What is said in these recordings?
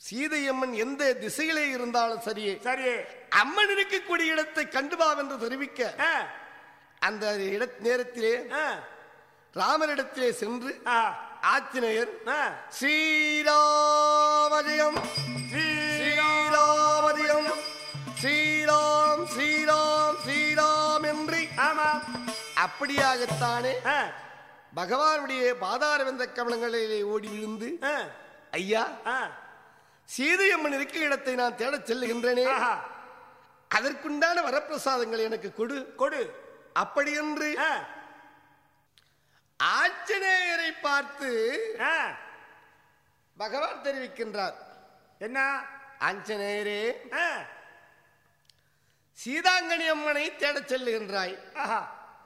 சீதையம்மன் எந்த திசையிலே இருந்தாலும் சரி சரி அம்மன் இருக்கக்கூடிய இடத்தை கண்டுவா என்று தெரிவிக்க ஆ, அந்த இட நேரத்திலே ஆ, ராமனிடத்திலே சென்று ஆ, ஆஞ்சநேயர் ஆ. ஸ்ரீராமஜயம் ஸ்ரீராமஜயம் ஸ்ரீராம் ஸ்ரீராம் ஸ்ரீராம் என்று ஆமா அப்படியாகத்தானே ஆ, பகவானுடைய பாதார வெந்த கமலங்களிலே ஓடி விழுந்து ஆ, ஐயா ஆ. சீதையம்மன் இருக்க இடத்தை நான் தேடச் செல்லுகின்றனே ஆஹா, அதற்குண்டான வரப்பிரசாதங்களை எனக்கு கொடு கொடு அப்படி என்று ஆ, ஆஞ்சநேயரை பார்த்து ஆ. பகவான் தெரிவிக்கின்றார் என்ன ஆஞ்சநேயரே ஆ, சீதாங்கனி அம்மனை தேடச் செல்லுகின்றாய் ஆஹா,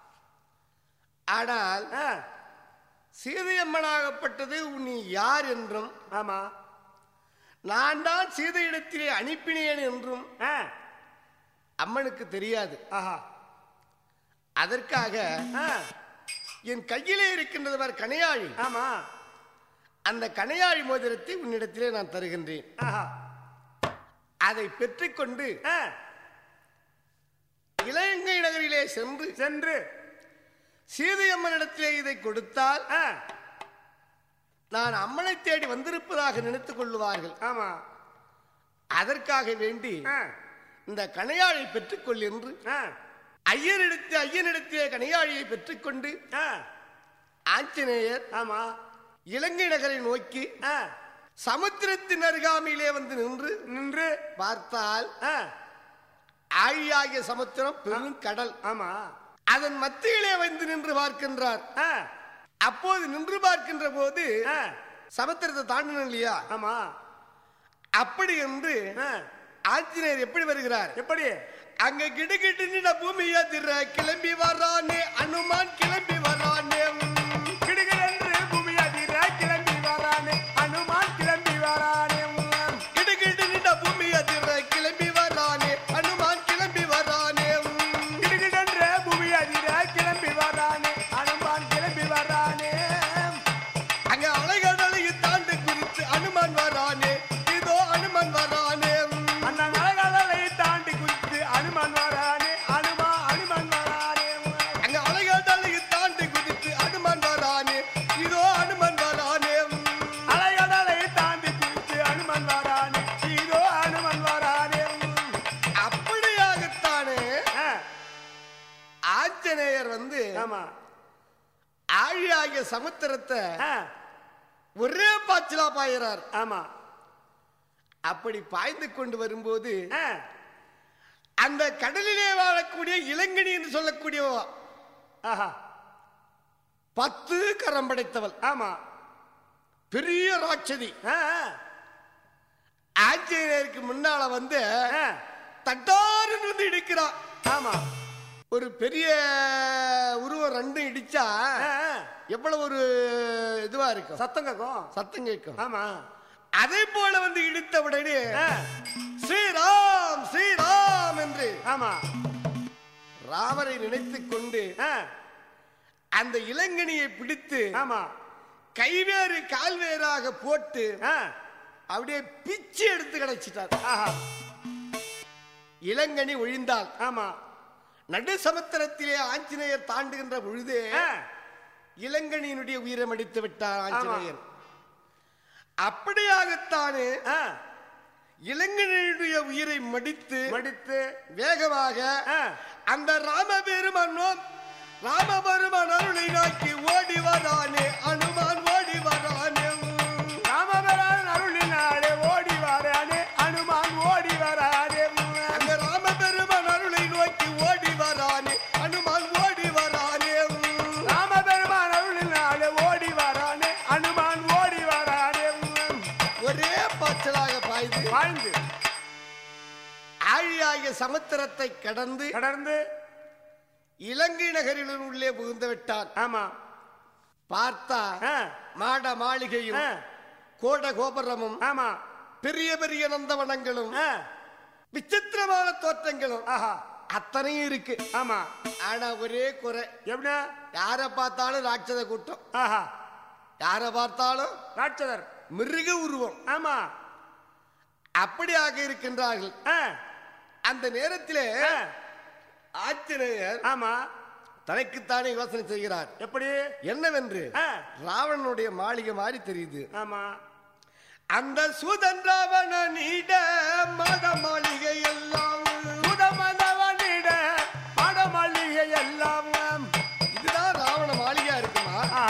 ஆனால் ஆ. சீதையம்மனாகப்பட்டது நீ யார் என்றும் ஆமா நான் தான் சீதையிடத்திலே அனுப்பினேன் என்றும் ஆ, அம்மனுக்கு தெரியாது ஆஹா, அதற்காக ஆ. என் கையிலே இருக்கின்றது பார் கணையாழி ஆமா அந்த கணையாழி மோதிரத்தை உன்னிடத்திலே நான் தருகின்றேன் ஆஹா, அதை பெற்றுக்கொண்டு ஆ. இலங்கை நகரிலே சென்று சென்று சீதையம்மனிடத்திலே இதை கொடுத்தால் ஆ, நான் அம்மனை தேடி வந்திருப்பதாக நினைத்துக் கொள்ளுவார்கள் ஆமா அதற்காக வேண்டி ஆ, இந்த கணையாழை பெற்றுக்கொள் என்று ஆ, ஐயரிடத்து ஐயனிடத்திலே கணையாழியை பெற்றுக்கொண்டு ஆ. ஆஞ்சநேயர் ஆமா இலங்கை நகரை நோக்கி ஆ. சமுத்திரத்தின் அருகாமையிலே வந்து நின்று நின்று பார்த்தால் ஆ, ஆழியாகிய சமுத்திரம் பெரும் கடல் ஆமா அதன் மத்தியிலே வந்து நின்று பார்க்கின்றார் ஆ, அப்போது நின்று பார்க்கின்ற போது ஆ. சமுத்திரத்தை தாண்டணும் இல்லையா ஆமா அப்படி என்று ஆ. ஆஞ்சநேயர் எப்படி வருகிறார் எப்படி அங்க கிடுகிட்டு நின்ன பூமியா திர கிளம்பி வரானே அனுமான் கிளம்பி வரானே கிடுகிடென்று பூமி அதிர கிளம்பி வரானே அனுமான் கிளம்பி வரானே கிடுகிட்டு நின்ன பூமியா திர கிளம்பி வரானே அனுமான் கிளம்பி வரானே கிடுகிடென்று பூமி அதிர கிளம்பி வரானே அனுமான் கிளம்பி வரானே அங்க அலைகடலை தாண்டு குறித்து அனுமான் வரானே இதோ அனுமான் வரானே அந்த நலகடலை தாண்டி குதித்து அனுமான் வரானே அனுமா அனுமான் வரானே அங்க அலைகடலை தாண்டு குறித்து அனுமான் வரானே இதோ அனுமான் வரானே அலைகடலை தாண்டி குதித்து அனுமான் வரானே இதோ அனுமான் வரானே அப்படியாகத்தானே ஆ, ஆஞ்சநேயர் வந்து ஆமா ஆழியாகிய சமுத்திரத்தை ஆ, ஒரே பாய்ச்சலா பாயிறார் ஆமா அப்படி பாய்ந்து கொண்டு வரும்போது ஆ, அந்த கடலிலே வாழக்கூடிய இளங்கனி என்று சொல்லக்கூடிய ஆஹா பத்து கரம் படைத்தவள் ஆமா பெரிய ராட்சதி ஆ, ஆ, ஆஞ்சநேயருக்கு முன்னால வந்து ஆ, தட்டாரு வந்து இடிக்கிறான் ஆமா ஒரு பெரிய உருவம் ரெண்டும் இடிச்சா ஆ, ஆ. எவ்வளவு ஒரு இதுவா இருக்கும் சத்தம் கேட்கும் சத்தம் கேட்கும் ஆமா அதே போல வந்து இடித்த உடனே ஆ, ஸ்ரீராம் ஸ்ரீராம் என்று ஆமா ராமரை நினைத்துக் கொண்டு ஆ, அந்த இளங்கனியை பிடித்து ஆமா கைவேறு கால்வேறாக போட்டு ஆ, அப்படியே பிச்சு எடுத்து கிடைச்சிட்டார் ஆஹா இளங்கனி ஒழிந்தால் ஆமா நடு சமுத்திரத்திலே ஆஞ்சநேயர் தாண்டுகின்ற பொழுதே ஆ, இளங்கனியினுடைய உயிரை மடித்து விட்டார் ஆஞ்சநேயர் அப்படியாகத்தானே ஆ, இளங்கனியுடைய உயிரை மடித்து மடித்து வேகமாக ஆ, அந்த ராமபெருமனும் ராமபெருமன் அருளை நோக்கி ஓடி வரானே அனுமான் ஓடி வரானே ராமபிரான் அருளினாலே ஓடி வரானே அனுமான் ஓடி வரானே அந்த ராமபெருமன் அருளை நோக்கி ஓடி வரானே அனுமான் ஓடி வரானே ராமபெருமான் அருளினாலே ஓடி வரானே அனுமான் ஓடி வரானே ஒரே பாய்ச்சலாக பாய்ந்து வாழ்ந்து ஆழியாகிய சமுத்திரத்தை கடந்து கடந்து இலங்கை நகரில் உள்ளே புகுந்து விட்டான் ஆமா பார்த்தா ஆ, மாட மாளிகையும் ஆ, கோட கோபுரமும் ஆமா பெரிய பெரிய நந்தவனங்களும் ஆ, விசித்திரமான தோற்றங்களும் ஆஹா அத்தனையும் இருக்கு ஆமா ஆனா ஒரே குறை எப்படின்னா யார பார்த்தாலும் ராட்சத கூட்டம் ஆஹா யார பார்த்தாலும் ராட்சதர் மிருக உருவம் ஆமா அப்படியாக இருக்கின்றார்கள் ஆ, அந்த நேரத்திலே ஆ, ஆஞ்சநேயர் ஆமா தனக்குத்தானே யோசனை செய்கிறார் எப்படி என்னவென்று ஆ, ராவணனுடைய மாளிகை மாதிரி தெரியுது ஆமா அந்த சூதன் ராவணனிட மத மாளிகை எல்லாம் புதமதவனிட படமல்லிகை எல்லாம் இதுதான் ராவண மாளிகையா இருக்குமா ஆ,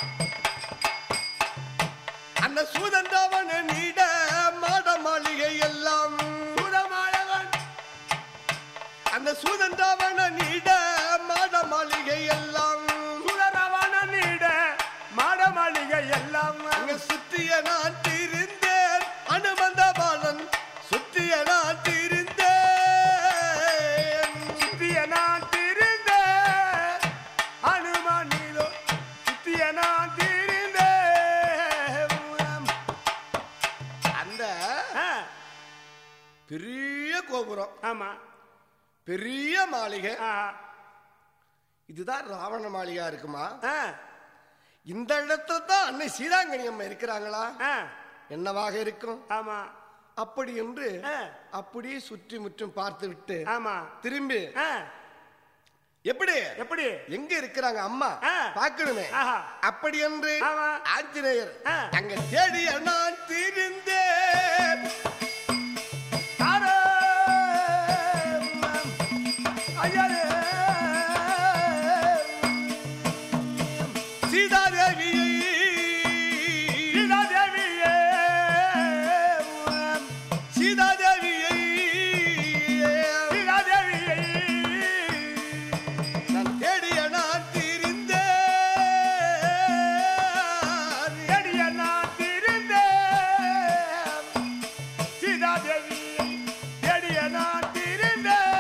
அந்த சூதன் ராவணனிட மத மாளிகை எல்லாம் புதமழவன் அந்த சூதன் ராவணனிட மத மாளிகை எல்லாம் சுடரவணனிட மாடமளிகை எல்லாம் அங்க சுற்றிய நான் திருந்தேன் அனுமந்த பாலன் சுற்றிய நான் திருந்தேன் சுத்திய நான் திருந்த அனுமானிலோ சுத்திய நான் திருந்த அந்த பெரிய கோபுரம் ஆமா பெரிய மாளிகை ஆ, இதுதான் ராவண மாளிகா இருக்குமா ஆ, இந்த இடத்துல தான் அன்னை சீதாங்கனி அம்மா இருக்கிறாங்களா ஆ, என்னவாக இருக்கும் ஆமா அப்படி என்று ஆ, அப்படியே சுற்றி முற்றும் பார்த்து விட்டு ஆமா திரும்பி ஆ, எப்படி எப்படி எங்க இருக்கிறாங்க அம்மா ஆ. பார்க்கணுமே ஆஹா. அப்படி என்று ஆமா. ஆஞ்சநேயர் ஆ. அங்க தேடிய நான் திருந்தேன் தாரே, ஐயரே. சீதாதேவியை சீதாதேவியே, சீதாதேவியை சீதாதேவியே. நான் தேடிய நான் திருந்தேன் தேடிய நான் திருந்தேன். சீதாதேவியை தேடிய நான் திருந்தேன்.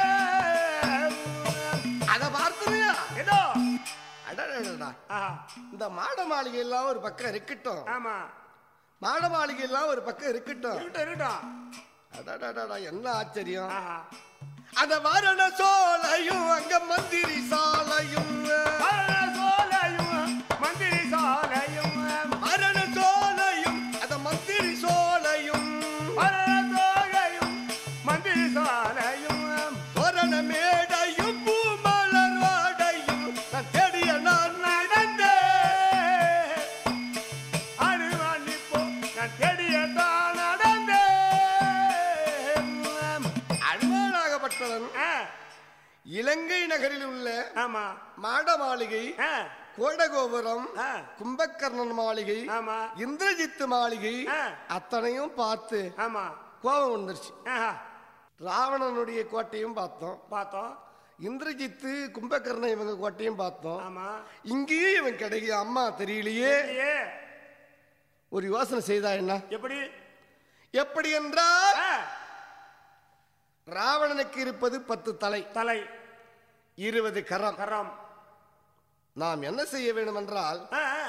அத பார்த்துனியா ஏதோ அடடடடா ஆஹா, இந்த மாட மாளிகை எல்லாம் ஒரு பக்கம் இருக்கட்டும் ஆமா மாட மாளிகை எல்லாம் ஒரு பக்கம் இருக்கட்டும் இருக்கட்டும் இருக்கட்டும் அடடடடா என்ன ஆச்சரியம் ஆஹா அத வாரண சோலையும் அங்க மந்திரி சாலையும் மரண சோலையும் மந்திரி சாலையும் மரண சோலையும் அத மந்திரி சோலையும் மரண சோலையும் மந்திரி சாலையும் தோரண மேடையும் பூமலர் வாடையும் நான் தேடிய நான் நடந்தேன் அனுமதிப்போ நான் தேடிய தான் நடந்தேன் அழுவானாகப்பட்டவன் ஆ, இலங்கை நகரில் உள்ள ஆமா மாட மாளிகை ஆ, கோடகோபுரம் ஆ. கும்பகர்ணன் மாளிகை ஆமா இந்திரஜித்து மாளிகை ஆ. அத்தனையும் பார்த்து ஆமா கோபம் வந்துருச்சு ஆஹா, ராவணனுடைய கோட்டையும் பார்த்தோம் பார்த்தோம் இந்திரஜித்து கும்பகர்ணன் இவங்க கோட்டையும் பார்த்தோம் ஆமா இங்கேயும் இவன் கிடைக்க அம்மா தெரியலையே ஏ ஒரு யோசனை செய்தா என்ன எப்படி எப்படி என்றால் ஆ, ராவணனுக்கு இருப்பது பத்து தலை தலை இருபது கரம் கரம் நாம் என்ன செய்ய வேண்டும் என்றால் ஆ, ஆ,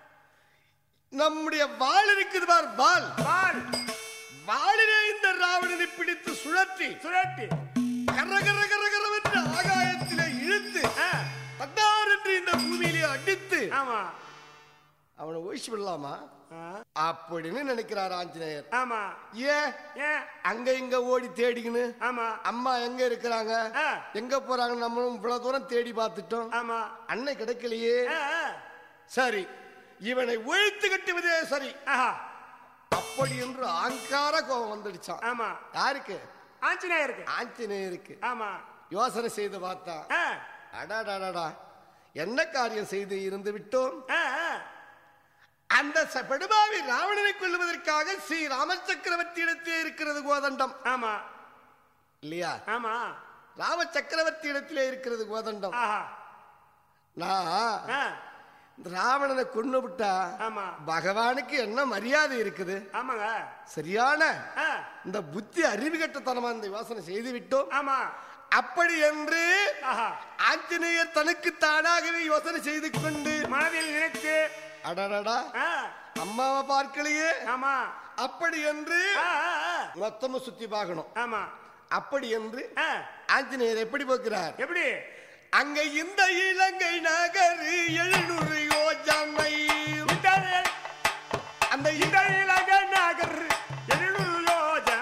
நம்முடைய வாள் இருக்குது பார் வாள் பால் வாளிலே இந்த ராவணனை பிடித்து சுழற்றி சுழட்டி கர கர கர கரவென்று ஆகாயத்திலே இழுத்து ஆ, பட்டார் என்று இந்த பூமியிலே அடித்து ஆமா அவனை ஒழிச்சு விடலாமா ஆ, அப்படின்னு நினைக்கிறார் ஆஞ்சநேயர் ஆமா ஏன் ஏன் அங்க இங்க ஓடி தேடிக்கின்னு ஆமா அம்மா எங்க இருக்கிறாங்க ஆ. எங்க போறாங்க நம்மளும் இவ்வளவு தூரம் தேடி பார்த்துட்டோம் ஆமா அன்னை கிடைக்கலையே ஆ, ஆ, சரி இவனை ஒழித்து கட்டுவதே சரி ஆஹா, அப்படி என்று ஆங்கார கோபம் வந்துடுச்சான் ஆமா யாருக்கு ஆஞ்சநேயருக்கு ஆஞ்சநேயருக்கு ஆமா யோசனை செய்து பார்த்தா ஆ, அடாடாடாடா என்ன காரியம் செய்து இருந்து விட்டோம் ஆ, ஆ, அந்த ச- படுபாவி ராவணனை கொல்லுவதற்காக ஸ்ரீ ராமச்சக்கரவர்த்தி இடத்திலே இருக்கிறது கோதண்டம் ஆமா இல்லையா ஆமா ராம சக்கரவர்த்தி இடத்திலே இருக்கிறது கோதண்டம் ஆஹா நான் ஆ, இந்த ராவணனை கொண்டு விட்டா ஆமா பகவானுக்கு என்ன மரியாதை இருக்குது ஆமாங்க சரியான ஆ, இந்த புத்தி அறிவு கட்டத்தனமா இந்த யோசனை செய்து விட்டோம் ஆமா அப்படி என்று ஆஹா ஆஞ்சநேயர் தனக்கு தானாகவே யோசனை செய்து கொண்டு மனதில் நினைத்து அடடடா ஆ, அம்மாவை பார்க்கலையே ஆமா அப்படி என்று ஆ, ஆ, ஆ, மொத்தமும் சுத்தி பார்க்கணும் ஆமா அப்படி என்று ஆ, ஆஞ்சநேயர் எப்படி போக்குறார் எப்படி அங்க இந்த இலங்கை நகர் எழுநூறு யோஜனை இந்த அந்த இந்த இலங்கை நகர் எழுநூறு யோஜனை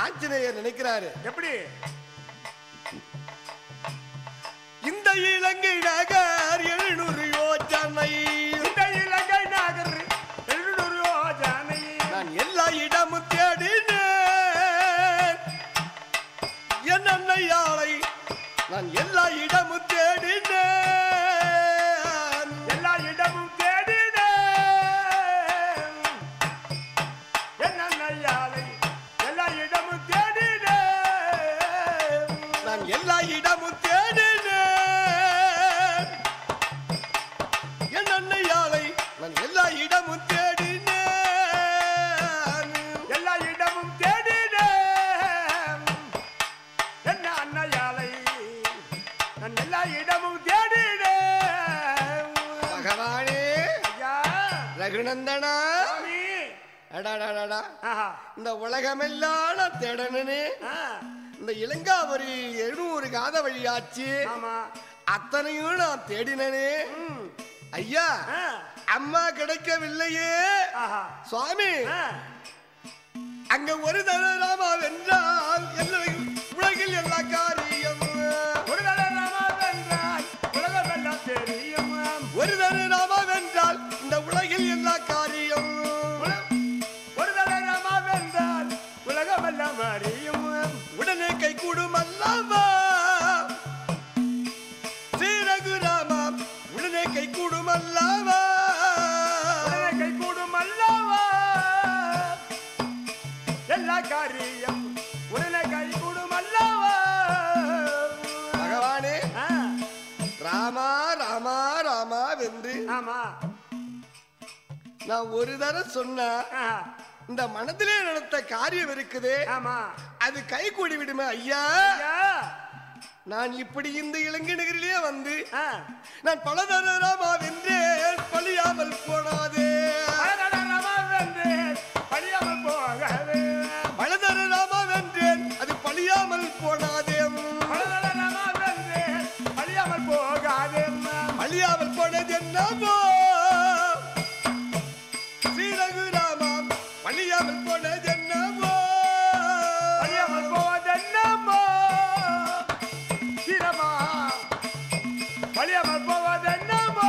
ஆஞ்சநேயர் நினைக்கிறாரு எப்படி இந்த இலங்கை நகர் எழுநூறு யோஜனை இந்த இலங்கை நகர் எழுநூறு யோஜனை நான் எல்லா இடமும் தேடினேன் என் அன்னையாளை நான் எல்லா இடமும் தேடினேன் எல்லா இடமும் தேடினேன் என் அன்னையாலை எல்லா இடமும் தேடினேன் நான் எல்லா இடமும் தேடினேன் என் அன்னையாளை நான் எல்லா இடமும் தேடினேன் எல்லா இடமும் தேடினேன் என்ன அன்னையாலை நான் எல்லா இடமும் தேடினேன் பகவானே ஐயா ரகுநந்தனா சாமி அடாடாடாடா ஆஹா இந்த உலகமெல்லாம் நான் தேடனே ஆ, இந்த இளங்காவரி எழுநூறு காத வழியாச்சு ஆமா அத்தனையும் நான் தேடினனே ம், ஐயா ஆ, அம்மா கிடைக்கவில்லையே ஆஹா சுவாமி ஆ, அங்க ஒரு தடவை வென்றால் எல்லா உலகில் எல்லா காரியம் ஒரு தடவை ராமா வென்றால் உலகமெல்லாம் தெரியும் ஒரு தடவை வென்றால் இந்த உலகில் எல்லா காரியம் உல- ஒரு தடவை ராமா வென்றால் உலகமெல்லாம் அறியும் உடனே கை கூடும் அல்லவா ஸ்ரீரகுராமா உடனே கை கூடும் அல்லவா உடனே கை கூடும் அல்லவா எல்லா காரியம் உடனே கை கூடும் அல்லவா பகவானே ஆ, ராமா ராமா ராமா வென்று ஆமா நான் ஒரு தர சொன்ன ஆ, இந்த மனதிலே நடத்த காரியம் இருக்குதே ஆமா அது கை கூடி விடுமே ஐயா ஐயா, நான் இப்படி இந்த இலங்கை நகரிலே வந்து ஆ, நான் பல தரமா வென்றேன் பழியாமல் போனாதே பல தடவை ராமா வென்றேன், பழியாமல் போகவே பல தரமா வென்றேன் அது பழியாமல் போனாதே பல தடவை ராமா வென்றேன், பழியாமல் போகாதே பழியாமல் போனது என்னவோ ஸ்ரீரகுராமா பழியாமல் போனது என்னவோ பழியாமல் போவதென்னமோ சிரமா பழியாமல் போவதென்னமோ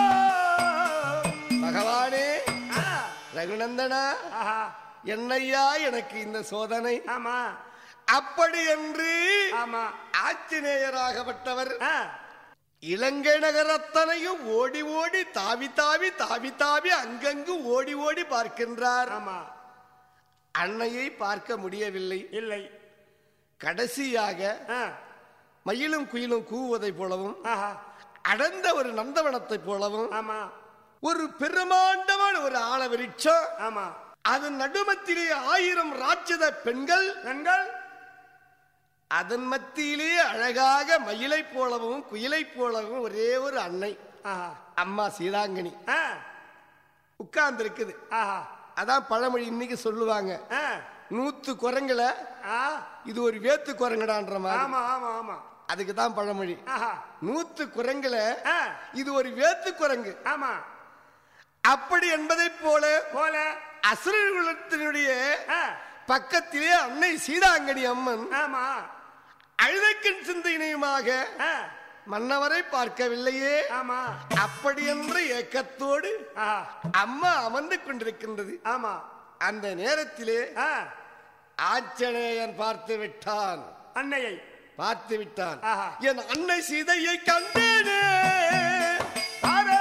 பகவானே ஆ, ரகுநந்தனா ஆஹா, என்னையா எனக்கு இந்த சோதனை ஆமா அப்படி என்று ஆமா ஆஞ்சநேயராகப்பட்டவர் ஆ, இலங்கை நகர் அத்தனையும் ஓடி ஓடி தாவி தாவி தாவி தாவி அங்கங்கு ஓடி ஓடி பார்க்கின்றார் ஆமா அன்னையை பார்க்க முடியவில்லை இல்லை கடைசியாக ஆ, மயிலும் குயிலும் கூவுவதை போலவும் ஆஹா, அடர்ந்த ஒரு நந்தவனத்தை போலவும் ஆமா ஒரு பெருமாண்டமான ஒரு ஆல விருட்சம் ஆமா அதன் நடுமத்திலே ஆயிரம் ராட்சத பெண்கள் பெண்கள் அதன் மத்தியிலே அழகாக மயிலை போலவும் குயிலை போலவும் ஒரே ஒரு அன்னை ஆஹா, அம்மா சீதாங்கனி ஆ, உட்கார்ந்து இருக்குது ஆஹா, அதான் பழமொழி இன்னைக்கு சொல்லுவாங்க ஆ, நூத்து குரங்குல ஆ, இது ஒரு வேத்து குரங்குடான்ற மாதிரி ஆமா ஆமா ஆமா அதுக்கு தான் பழமொழி ஆஹா, நூத்து குரங்குல ஆ, இது ஒரு வேத்து குரங்கு ஆமா அப்படி என்பதைப் போல போல அசுரகுலத்தினுடைய ஆ, பக்கத்திலே அன்னை சீதாங்கனி அம்மன் ஆமா அழுதைக்கண் சிந்தையினையுமாக ஆ, மன்னவரை பார்க்கவில்லையே ஆமா அப்படி என்ற ஏக்கத்தோடு ஆஹா, அம்மா அமர்ந்து கொண்டிருக்கின்றது ஆமா அந்த நேரத்திலே ஆ, ஆஞ்சநேயன் பார்த்து விட்டான் அன்னையை பார்த்து விட்டான் ஆஹா. என் அன்னை சீதையை கண்டேனே தாரே.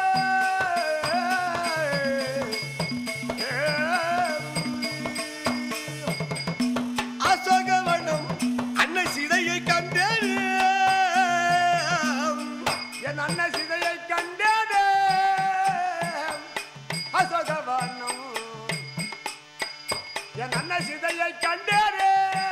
அசோகவனம் அன்னை சீதையை கண்டேனே என் அன்னை சிதையை கண்டேனே அசோகவனம் என் அன்னை சிதையை கண்டேனே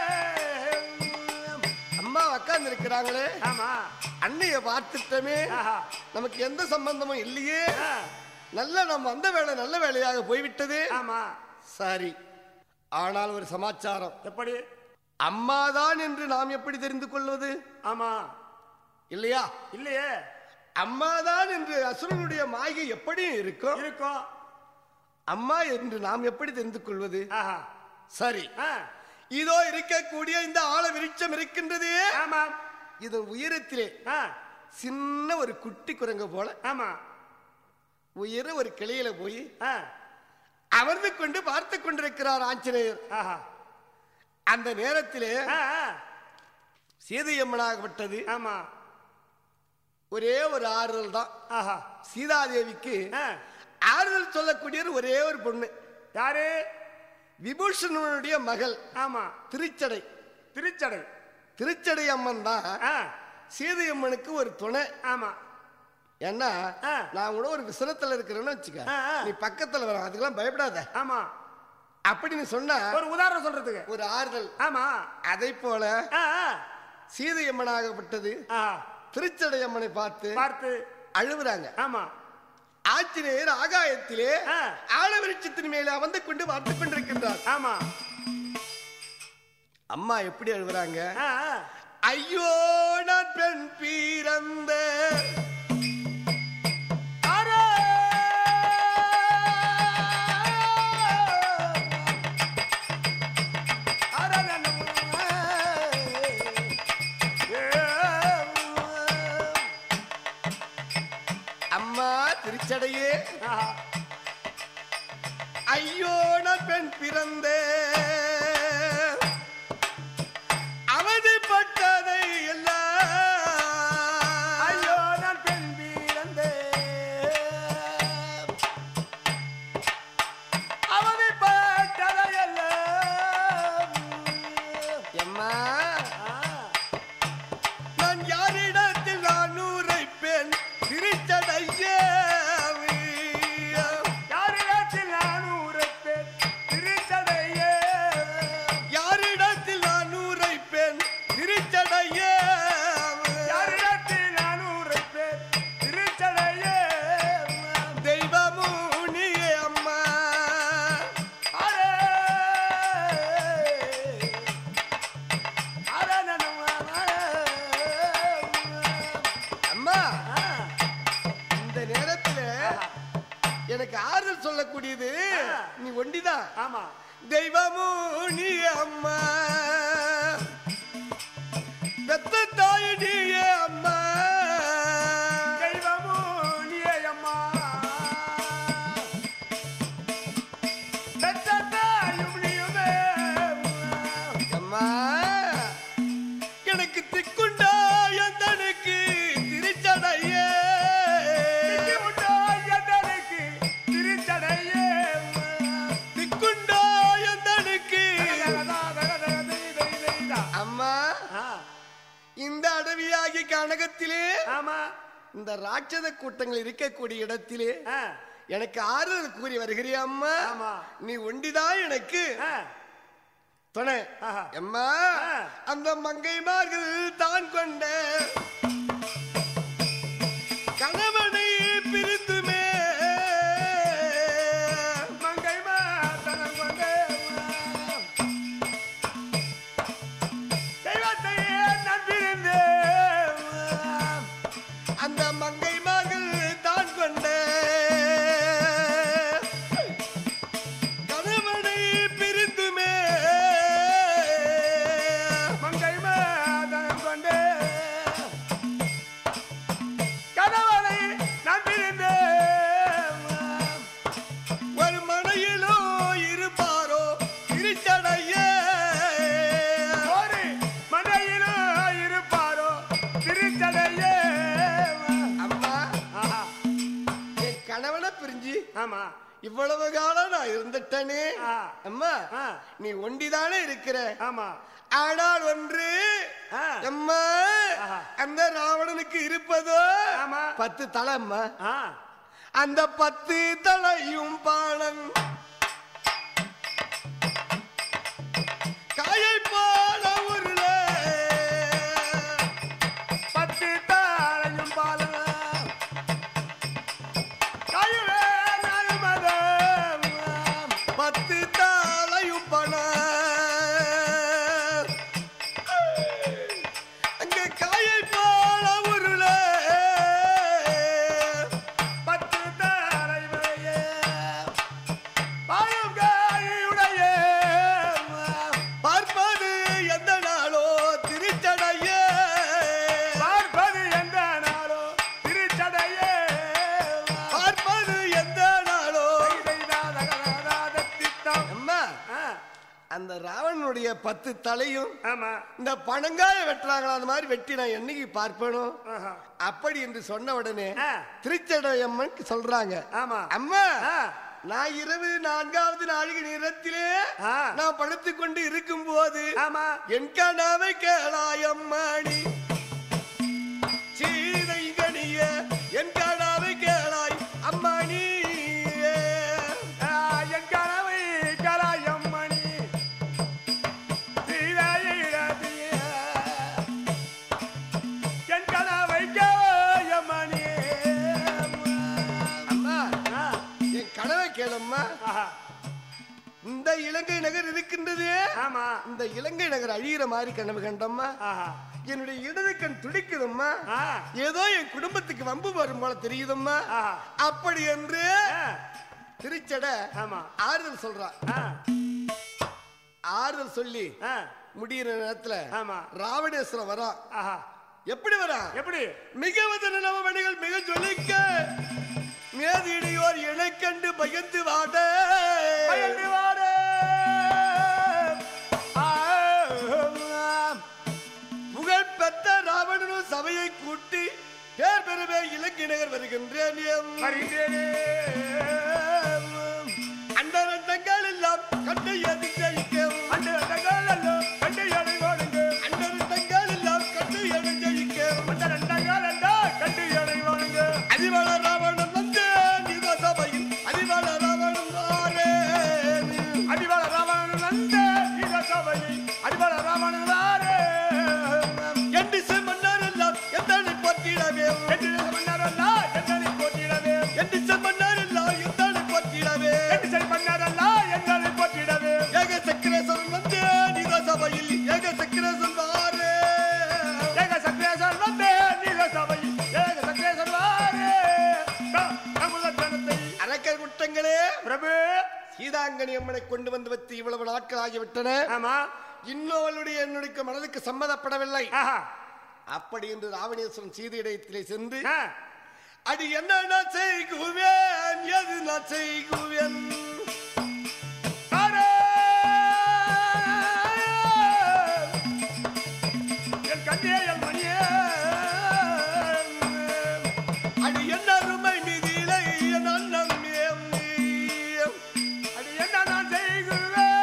அம்மா உட்கார்ந்து இருக்கிறாங்களே ஆமா அன்னைய பார்த்துட்டமே ஆஹா. நமக்கு எந்த சம்பந்தமும் இல்லையே ஆ, நல்ல நம்ம வந்த வேலை நல்ல வேலையாக போய்விட்டது ஆமா சரி ஆனால் ஒரு சமாச்சாரம் எப்படி அம்மாதான் என்று நாம் எப்படி தெரிந்து கொள்வது ஆமா இல்லையா இல்லையே அம்மாதான் என்று அசுரனுடைய மாயை எப்படி இருக்கும் இருக்கும் அம்மா என்று நாம் எப்படி தெரிந்து கொள்வது ஆஹா சரி ஆ, இதோ இருக்கக்கூடிய இந்த ஆழ விருட்சம் இருக்கின்றது ஆமாம் இதன் உயரத்திலே ஆ, சின்ன ஒரு குட்டி குரங்கு போல ஆமா உயர ஒரு கிளையில போய் ஆ, அமர்ந்து கொண்டு பார்த்து கொண்டிருக்கிறார் ஆஞ்சநேயர் ஆஹா அந்த நேரத்திலே ஆ, ஆ, சீதையம்மனாகப்பட்டது ஆமா ஒரே ஒரு ஆறுதல் தான் ஆஹா சீதாதேவிக்கு ஆ, ஆறுதல் சொல்லக்கூடியது ஒரே ஒரு பொண்ணு யாரு விபூஷணனுடைய மகள் ஆமா திருச்சடை திருச்சடை திருச்சடை அம்மன் தான் ஆ, சீதையம்மனுக்கு ஒரு துணை ஆமா ஏன்னா ஆ. நான் கூட ஒரு விசனத்துல இருக்கிறேன்னு வச்சுக்க ஆ, ஆ. நீ பக்கத்துல வர அதுக்கெல்லாம் பயப்படாத ஆமா அப்படி நீ சொன்னா ஒரு உதாரணம் சொல்றதுக்கு ஒரு ஆறுதல் ஆமா அதை போல ஆ, ஆ, சீதையம்மனாகப்பட்டது ஆ, திருச்சடை அம்மனை பார்த்து பார்த்து அழுவுறாங்க ஆமா ஆஞ்சநேயர் ஆகாயத்திலே ஆ. ஆழவிருட்சத்தின் மேலே அமர்ந்து கொண்டு பார்த்து கொண்டிருக்கின்றார் ஆமா அம்மா எப்படி அழுவுறாங்க ஆ, ஆ, ஐயோ நான் பெண் பிறந்த ஆரே! ஆரே நன்னு. ஏ, அம்மா திருச்சடையே ஆஹா. ஐயோ நான் பெண் பிறந்த அவதிப்பட்டதை எல்லாம் ஐயோ நான் பெண் பிறந்தேன். அவதிப்பட்டதையெல்லாம். எம்மா ஆ, நான் யாரிடத்தில் நான் உரைப்பேன் திருச்சடையே யாரிடத்தில் நான் உரைப்பேன்? திருச்சடையே. யாரிடத்தில் நான் உரைப்பேன் திருச்சடையே யாரிடத்தில் நான் உரைப்பேன்? திருச்சடையே. தெய்வமும் நீயே அம்மா அரே! Array நன்னு, array! அம்மா ஆ, இந்த நேரத்துல எனக்கு ஆறுதல் சொல்லக்கூடியது ஆ. நீ ஒண்டிதான் ஆமா தெய்வமும் நீ அம்மா பெத்த தாய் நீயே அம்மா தெய்வமோ நீயே அம்மா பெற்ற தாயும் நீயுமே அம்மா எனக்கு திக்குண்டா எந்தனுக்கு திருச்சடையே திக்கி உண்டோ எதற்கு திருச்சடையே திக்குண்டா எந்தனுக்கு தகதா, தகதா, தை, தை, தை, தா. அம்மா ஆ, இந்த அடவியாகி கனகத்திலே ஆமா இந்த ராட்சத கூட்டங்கள் இருக்கக்கூடிய இடத்திலே ஆ, எனக்கு ஆறுதல் கூறி வருகிறியா அம்மா ஆமா. நீ ஒண்டிதான் எனக்கு ஆ, துணை ஆஹா. அம்மா ஆ. அந்த மங்கைமார்கள் தான் கொண்ட கணவனை பிரித்துமே மங்கை மாதனம் கொண்டே தெய்வத்தையே நம்பியிருந்தேன் அந்த மங்கைமார்கள் தான் கொண்ட கணவனை பிரித்துமே மங்கை மாதனம் கொண்டே கணவனை நம்பியிருந்தேன் ஒரு மனையிலோ இருப்பாரோ திருச்சடையே ஒரு மனையிலோ இருப்பாரோ திருச்சடையே அம்மா ஆஹா, என் கணவனை பிரிஞ்சு ஆமா இவ்வளவு காலம் நான் இருந்துட்டனே ஆ. அம்மா ஆ. நீ ஒண்டிதானே இருக்கிற ஆமா ஆனால் ஒன்று ஆ. அம்மா ஆஹா. அந்த ராவணனுக்கு இருப்பதோ ஆமா. பத்து தலை அம்மா ஆ அந்த பத்து தலையும் பாலன் காயை போல உருள பத்து தாரையும் பாலம் கையுவே நறுமதம் பத்து தாளையும் பண அங்க காயை போல உருள பத்து தாரை மழையே ராவணனுடைய பத்து தலையும் ஆமா இந்த பணங்காய வெட்டுறாங்களா அந்த மாதிரி வெட்டி நான் என்னைக்கு பார்ப்பேனோ ஆஹா. அப்படி என்று சொன்ன உடனே ஆ. திருச்சடையம்மன் சொல்றாங்க ஆமா அம்மா ஆ. நான் இரவு நான்காவது நாழிகை நேரத்திலே ஆ. நான் படுத்துக் கொண்டு இருக்கும் போது ஆமா என் கனவை கேளாயம்மாடி சீதை கணிய என் கனவை கேளாய் அம்மாணி ஆ, என் கனவை கலாயம்மணி சீதையிடத்திய. என் கனவை கலாயம்மணி அம்மா ஆ, என் கனவை கேளம்மா ஆஹா. இந்த இலங்கை நகர் இருக்கின்றது ஆமா இந்த இலங்கை நகர் அழியிற மாதிரி கனவு கண்டம்மா ஆஹா. என்னுடைய இடது கண் துடிக்குதம்மா ஆ. ஏதோ என் குடும்பத்துக்கு வம்பு வரும் போல தெரியுதம்மா ஆஹா. அப்படி என்று ஆ, திருச்சட ஆமா ஆறுதல் சொல்றான் ஆ, ஆறுதல் சொல்லி ஆ, முடியிற நேரத்துல ஆமா ராவணேஸ்வரம் வரான் ஆஹா. எப்படி வரா எப்படி மிகவது நவமணிகள் மிக ஜொலிக்க மேதிடையோர் இணை கண்டு பயந்து வாட பயந்து வாடு. ஆ, புகழ் பெற்ற ராவணனும் சபையை கூட்டி பேர் பெறவே இலங்கை நகர் வருகின்றேன் வருகிறேனே. அந்த ரத்தங்கள் எல்லாம் கண்டு எது ஜெயிக்கும் அந்த இடங்களெல்லாம் கண்டு எடை வாடுங்க. அந்த ரத்தங்கள் எல்லாம் கண்டு எது ஜெயிக்கும் அந்த இடங்களெல்லாம் கண்டு எடை வாடுங்க. அதிபல ராவணன் வந்து நித சபையில் அதிபல ராவணன் வாரே அடிவாள ராவணன் வந்த இந்த சபையை அடிவாள ராவணன் வாரே. என்று மன்னர் எல்லாம் எத்தனை போற்றிடவே எட்டு மன்னரெல்லாம் எங்களை போற்றிடவே. என்று மன்னர் எல்லாம் எத்தனை போற்றிடவே எட்டு சரி மன்னரெல்லாம் எங்களை போற்றிடவே. ஏக சக்கரேஸ்வரன் வந்து நித சபையில் ஏக சக்கரேஸ்வரன் வாரே ஏக சக்ரேசன் வந்த இந்த சபையில் ஏக சக்ரேசன் வாரே. க- கமுத ஜனத்தை அரக்கர் குற்றங்களே பிரபு சீதாங்கனி அம்மனை கொண்டு வந்து வைத்து இவ்வளவு நாட்கள் ஆகிவிட்டன ஆமா இன்னும் அவளுடைய என்னுடைய மனதுக்கு சம்மதப்படவில்லை ஆஹா. அப்படி என்று ராவணேஸ்வரன் சீதையிடத்திலே சென்று ஆ. அடி என்ன நான் செய்குவேன் எது நான் செய்குவேன் தாரே. என் கண்ணே என் மணியே அடி என்ன அருமை நிதியிலை என் அண்ணன் மேம் நீயம். அது என்ன நான் செய்குவேன்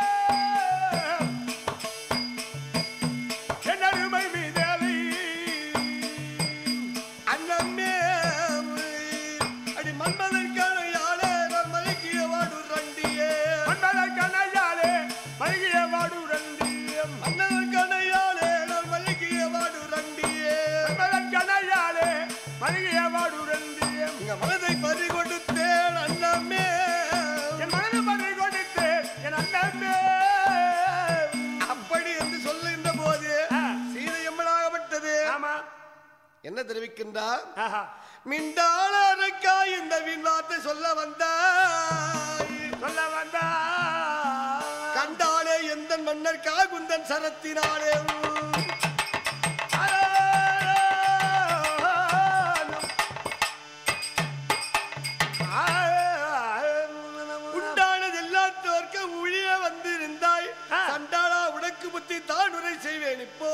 என் அருமை மீதேலை அண்ணன் மேம் அடி மன்மதன் கணையாலே நான் மயக்கிய வாடு ரண்டியே மன்னதன் கண்ணையாலே மருகிய வாடுரந்தியம் மன்னதன் கணையாலே நான் மயக்கிய வாடு ரண்டியே மன்னதன் கண்ணையாலே மருகிய வாடுரந்தியம் உங்க மனதை பறி கொடுத்தேன் அண்ணமே என் மனது மறை கொடுத்து என் அண்ணமே அப்படி என்று சொல்லுகின்ற போது ஆ. சீதை எம்மனாகப்பட்டது ஆமா என்ன தெரிவிக்கின்றார் ஆஹா மிண்டாளருக்கா இந்த விண்வார்த்தை சொல்ல வந்தாய் சொல்ல வந்தா கண்டாலே எந்த மன்னர் காகுந்தன் சரத்தினாலே உண்டானது எல்லாத்தோர்க்க ஊழிய வந்திருந்தாய் ஆ. சண்டாளா உனக்கு புத்தி தான் உரை செய்வேன் இப்போ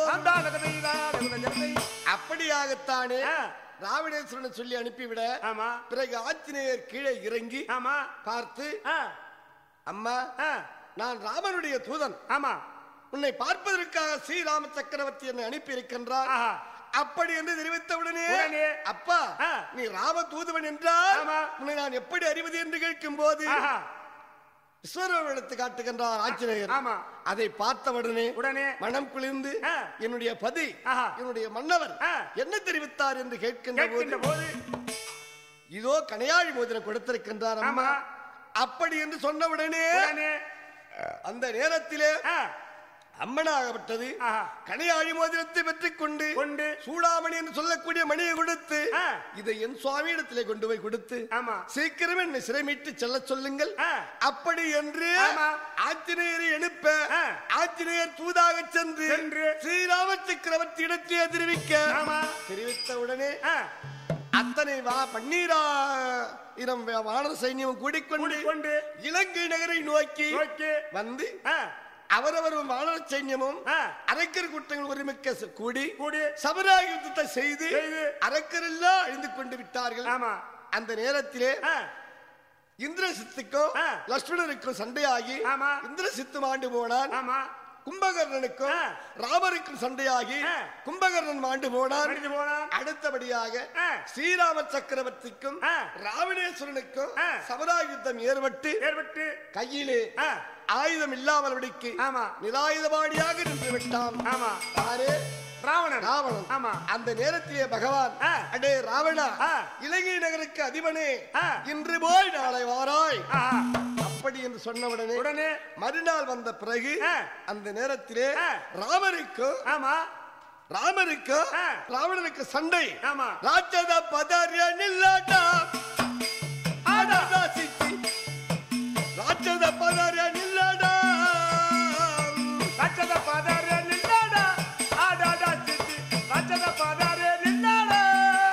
அப்படியாகத்தானே ஆ. ராவணேஸ்வரனை சொல்லி அனுப்பிவிட ஆமா பிறகு ஆஞ்சநேயர் கீழே இறங்கி ஆமா பார்த்து ஆ, அம்மா ஆ, நான் ராமனுடைய தூதன் ஆமா உன்னை பார்ப்பதற்காக ஸ்ரீராம சக்கரவர்த்தி என்னை அனுப்பி இருக்கின்றார் ஆஹா. அப்படி என்று தெரிவித்தவுடனே உடனே, அப்பா ஆ. நீ ராம தூதுவன் என்றால் ஆமா. உன்னை நான் எப்படி அறிவது என்று கேட்கும் போது ஆஹா. விஸ்வரூபத்தை காட்டுகின்றார் ஆஞ்சநேயர் ஆமா. அதை பார்த்தவுடனே உடனே மனம் குளிர்ந்து ஆ. என்னுடைய பதி ஆஹா. என்னுடைய மன்னவர் ஆ. என்ன தெரிவித்தார் என்று கேட்கின்ற கேட்கின்ற போது போது இதோ கனையாழி மோதிரம் கொடுத்திருக்கின்றார் அம்மா ஆமா. அப்படி என்று சொன்னவுடனே உடனே அந்த நேரத்திலே ஆ, அம்மனாகப்பட்டது ஆஹா. கனையாழி மோதிரத்தை பெற்றுக் கொண்டு கொண்டு சூடாமணி என்று சொல்லக்கூடிய மணியை கொடுத்து ஆ. இதை என் சுவாமியிடத்திலே கொண்டு போய் கொடுத்து ஆமா. சீக்கிரம் என்னை சிறைமீட்டு செல்ல சொல்லுங்கள் ஆ. அப்படி என்று ஆமா. ஆஞ்சநேயரை எழுப்ப ஆ. ஆஞ்சநேயர் தூதாக சென்று சென்று. ஸ்ரீராம சக்கரவர்த்தி இடத்திலே தெரிவிக்க ஆமா. தெரிவித்த உடனே ஆ, அத்தனை வா பன்னீரா இனம் வானர சைன்யம் கூடிக்கொண்டு கூடிக்கொண்டு இலங்கை நகரை நோக்கி நோக்கி வந்து ஆ, அவரவர் வானர சைன்யமும் ஆ. அரக்கர் கூட்டங்கள் ஒருமிக்க ச- கூடி கூடி சபராக யுத்தத்தை செய்து செய்து. அரக்கர் எல்லாம் அழிந்து கொண்டு விட்டார்கள் ஆமா அந்த நேரத்திலே ஆ, இந்திரசித்துக்கும் ஆ. லட்சுமணனுக்கும் சண்டையாகி ஆமா. இந்திரசித்து மாண்டு போனான் ஆமா கும்பகர்ணனுக்கும் ஆ. ராமருக்கும் சண்டையாகி ஆ. கும்பகர்ணன் மாண்டு போனான் மடிந்து போனான் அடுத்தபடியாக ஆ. ஸ்ரீராம சக்கரவர்த்திக்கும் ஆ. ராவணேஸ்வரனுக்கும் ஆ. சபராயுத்தம் ஏற்பட்டு ஏற்பட்டு கையிலே ஆ, ஆயுதம் இல்லாமல்படிக்கு ஆமா நிராயுதபாணியாக நின்று விட்டான் ஆமா யாரு ராவணன் ராவணன் ஆமா அந்த நேரத்திலே பகவான் ஆ. அடே ராவணா ஆ. இலங்கை நகருக்கு அதிபனே ஆ. இன்று போய் நாளை வாராய் ஆஹா. அப்படி என்று சொன்னவுடனே உடனே மறுநாள் வந்த பிறகு ஆ. அந்த நேரத்திலே ஆ. ராமருக்கும் ஆமா ராமருக்கும் ஆ. ராவணனுக்கு சண்டை ஆமா ராட்சத பதறிய நில்லாட்டா ஆடாதா சித்தி ராட்சத பதறிய நில்லாடா ராட்சத பாதாரே நின்னாடா ஆடாடா சித்தி ராட்சத பாதாரே நின்னாடா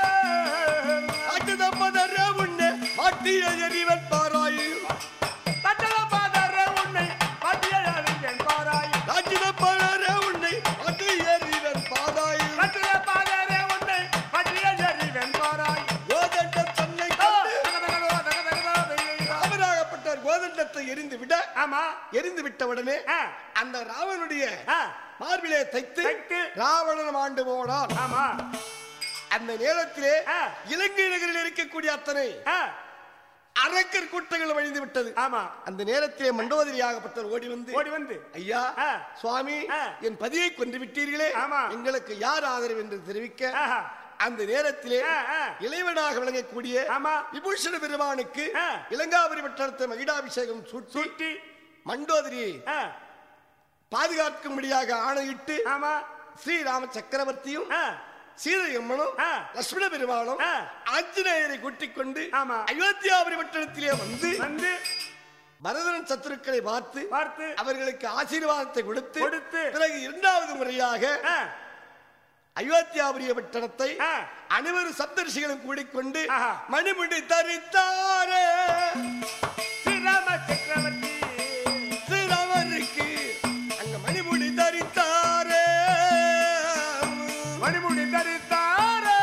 ராட்சத பதறிய உன்னை மாட்டிய எறிவன் பாராயு ராட்சத பாதாரே உன்னை பாட்டியறிஞன் பாராய் ராட்சத பதறிய உன்னை மாட்டிய எறிவன் பாராயு ராட்சத பாதாரே உன்னை பாட்டியறிஞன் பாராய் கோதண்ட தன்னை ஆ, கண்டு தக, தக, தக, தக, தக, தக, தக. ராமராகப்பட்டவர் கோதண்டத்தை எரிந்து விட ஆமா எரிந்து விட்ட உடனே ஆ, அந்த ராவனுடைய ஆ, மார்பிலே தைத்து தைத்து. ராவணன் ஆண்டு போனான் ஆமா அந்த நேரத்திலே ஆ. இலங்கை நகரில் இருக்கக்கூடிய அத்தனை ஆ, அரக்கர் கூட்டங்கள் வழிந்து விட்டது ஆமா அந்த நேரத்திலே மண்டோதரியாகப்பட்டவர் ஓடி வந்து ஓடி வந்து ஐயா ஆ. சுவாமி ஆ. என் பதியை கொண்டு விட்டீர்களே ஆமா. எங்களுக்கு யார் ஆதரவு என்று தெரிவிக்க ஆஹா. அந்த நேரத்திலே ஆ, ஆ. இளைவனாக விளங்கக்கூடிய ஆமா. விபூஷண பெருமானுக்கு ஆ. இலங்காபுரி பட்டணத்தை மகிடாபிஷேகம் சுட்டி சுட்டி மண்டோதரியை ஆ, பாதுகாக்கும்படியாக ஆணையிட்டு ஆமா ஸ்ரீராம சக்கரவர்த்தியும் ஆ, சீதையம்மனும் ஆ. லட்சுமண பெருமாளும் ஆ. ஆஞ்சநேயரை கூட்டிக் கொண்டு ஆமா. அயோத்தியாபுரி பட்டணத்திலே வந்து வந்து பரதன் சத்துருக்களை பார்த்து பார்த்து அவர்களுக்கு ஆசீர்வாதத்தை கொடுத்து கொடுத்து. பிறகு இரண்டாவது முறையாக ஆ, அயோத்தியாபுரிய பட்டணத்தை ஆ. அனைவரும் சப்தரிஷிகளும் கூடிக்கொண்டு ஆஹா. மணிமுடி தரித்தாரே ஸ்ரீராம சக்கரவர்த்தி ஸ்ரீராமருக்கு அங்க மணிமுடி தரித்தாரே மணிமுடி தரித்தாரே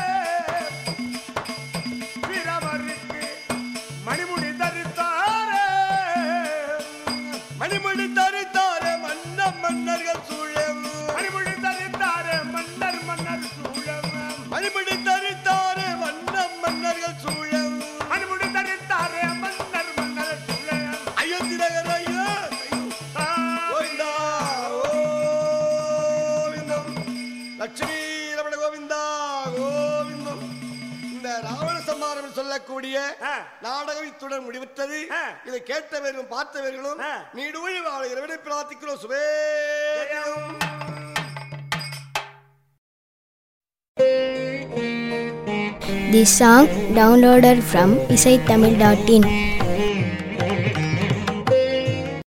ஸ்ரீராமருக்கு மணிமுடி தரித்தாரே மணிமுடி தரித்தாரே மன்ன மன்னர்கள் சூழம் மணிமுடி தரித்தாரே மன்னர் மன்னர் சூழம் மணிமுடி தரித்தாரே மன்ன மன்னர்கள் சூழம் மணிமுடி தரித்தாரே மன்னர் மன்னர் சூழம் அயோத்தி நகர் ஐயோ ஆ, கோவிந்தா கோவிந்தம் லட்சுமி ரமண கோவிந்தா கோவிந்தம் இந்த ராவண சம்மாரம் சொல்லக்கூடிய ஆ. நாடகம் இத்துடன் முடிவுற்றது ஆ. இதை கேட்டவர்களும் பார்த்தவர்களும் ஆ. நீடுவழி வாழ இறைவனை பிரார்த்திக்கிறோம் சுபே ஜெயம். This song downloaded from isaithamil.in.